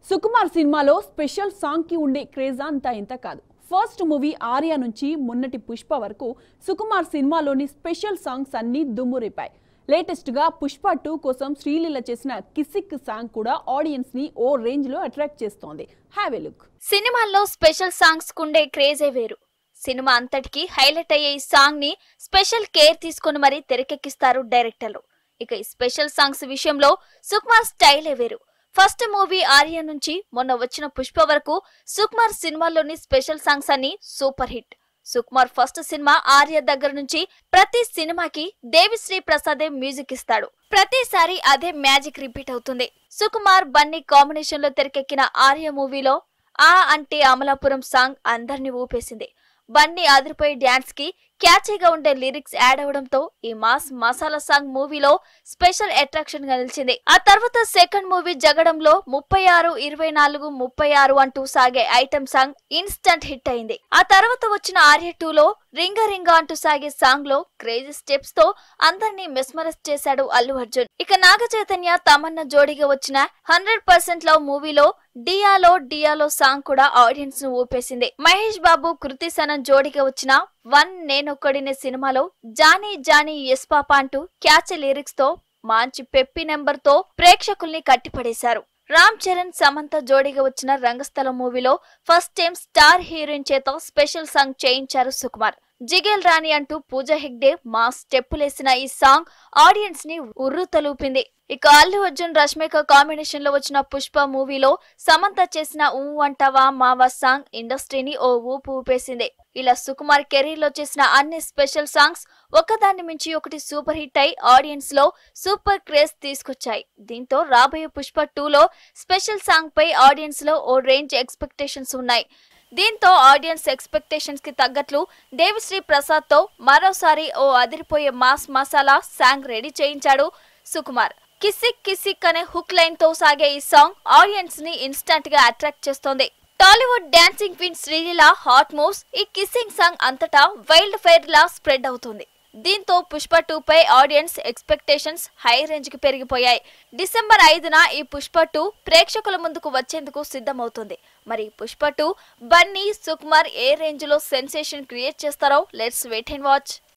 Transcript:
సుకుమార్ సినిమాలో special song కి ఉండే క్రేజ్ అంతా ఇంత కాదు ఫస్ట్ మూవీ ఆర్య నుంచి మొన్నటి పుష్ప వరకు సుకుమార్ సినిమాలోని స్పెషల్ సాంగ్స్ అన్ని దుమ్మురేపాయి లేటెస్ట్ గా పుష్ప టూ కోసం శ్రీలీల చేసిన కిసిక్ సాంగ్ కూడా ఆడియన్స్ ని ఓ రేంజ్ లో అట్రాక్ట్ చేస్తోంది హ్యావ్ ఎ లుక్ సినిమాల్లో స్పెషల్ సాంగ్స్ కుండే క్రేజే వేరు సినిమా అంతటికి హైలైట్ అయ్యే ఈ సాంగ్ ని స్పెషల్ కేర్ తీసుకుని మరీ తెరకెక్కిస్తారు డైరెక్టర్లు ఇక ఈ స్పెషల్ సాంగ్స్ విషయంలో సుకుమార్ స్టైలే వేరు ఫస్ట్ మూవీ ఆర్య నుంచి మొన్న వచ్చిన పుష్ప వరకు సుకుమార్ సినిమాల్లోని స్పెషల్ సాంగ్స్ అన్ని సూపర్ హిట్ సుకుమార్ ఫస్ట్ సినిమా ఆర్య దగ్గర నుంచి ప్రతి సినిమాకి దేవిశ్రీ ప్రసాదే మ్యూజిక్ ఇస్తాడు ప్రతిసారి అదే మ్యాజిక్ రిపీట్ అవుతుంది సుకుమార్ బన్నీ కాంబినేషన్ లో తెరకెక్కిన ఆర్య మూవీలో ఆ అంటే అమలాపురం సాంగ్ అందరిని ఊపేసింది బన్నీ అదిరిపోయే డ్యాన్స్ కి క్యాచీగా ఉండే లిరిక్స్ యాడ్ అవడంతో ఈ మాస్ మసాలా సాంగ్ మూవీలో స్పెషల్ అట్రాక్షన్ గా నిలిచింది ఆ తర్వాత సెకండ్ మూవీ జగడంలో ముప్పై ఆరు ఇరవై నాలుగు ముప్పై ఆరు అంటూ సాగే ఐటమ్ సాంగ్ ఇన్స్టంట్ హిట్ అయింది ఆ తర్వాత వచ్చిన ఆర్య టూ లో రింగ రింగ అంటూ సాగే సాంగ్ లో క్రేజీ స్టెప్స్ తో అందరినీ మెస్మరైజ్ చేశాడు అల్లు అర్జున్ ఇక నాగ చైతన్య తమన్నా జోడీగా వచ్చిన హండ్రెడ్ పర్సెంట్ లవ్ మూవీలో డియాలో డియాలో సాంగ్ కూడా ఆడియన్స్ ను ఊపేసింది మహేష్ బాబు కృతి సనన్ జోడీగా వచ్చిన వన్ నేనొక్కడినే సినిమాలో జానీ జానీ ఎస్ పాప అంటూ క్యాచ్ లిరిక్స్ తో మంచి పెప్పి నెంబర్ తో ప్రేక్షకుల్ని కట్టిపడేశారు రామ్ చరణ్ సమంత జోడీగా వచ్చిన రంగస్థలం మూవీలో ఫస్ట్ టైం స్టార్ హీరోయిన్ చేత స్పెషల్ సాంగ్ చేయించారు సుకుమార్ జిగేల్ రాణి అంటూ పూజా హెగ్డే మా స్టెప్పులేసిన ఈ సాంగ్ ఆడియన్స్ ని ఉర్రు తలూపింది ఇక అల్లు అర్జున్ రష్మిక కాంబినేషన్ లో వచ్చిన పుష్ప మూవీలో సమంత చేసిన ఊ అంటావా మావా సాంగ్ ఇండస్ట్రీని ఓ ఊపు ఊపేసింది ఇలా సుకుమార్ కెరీర్ లో చేసిన అన్ని స్పెషల్ సాంగ్స్ ఒకదాన్ని మించి ఒకటి సూపర్ హిట్ అయి ఆడియన్స్ లో సూపర్ క్రేజ్ తీసుకొచ్చాయి దీంతో రాబోయే పుష్ప టూలో స్పెషల్ సాంగ్ పై ఆడియన్స్ లో ఓ రేంజ్ ఎక్స్పెక్టేషన్స్ ఉన్నాయి దీంతో ఆడియన్స్ ఎక్స్పెక్టేషన్స్ కి తగ్గట్లు దేవిశ్రీ ప్రసాద్ తో మరోసారి ఓ అదిరిపోయే మాస్ మసాలా సాంగ్ రెడీ చేయించాడు సుకుమార్ కిసిక్ కిసిక్ అనే హుక్ లైన్ తో సాగే ఈ సాంగ్ ఆడియన్స్ ని ఇన్స్టంట్ గా అట్రాక్ట్ చేస్తోంది Tollywood dancing queen Sreeleela hot moves ఈ కిస్సింగ్ సాంగ్ అంతటా వైల్డ్ ఫైర్ లా స్ప్రెడ్ అవుతుంది దీంతో పుష్ప టూ పై ఆడియన్స్ ఎక్స్పెక్టేషన్స్ హై రేంజ్ కి పెరిగిపోయాయి డిసెంబర్ ఐదున ఈ పుష్ప టూ ప్రేక్షకుల ముందుకు వచ్చేందుకు సిద్ధమవుతుంది మరి పుష్ప టూ బన్నీ సుకుమార్ ఏ రేంజ్ లో సెన్సేషన్ క్రియేట్ చేస్తారో లెట్స్ వెయిట్ అండ్ వాచ్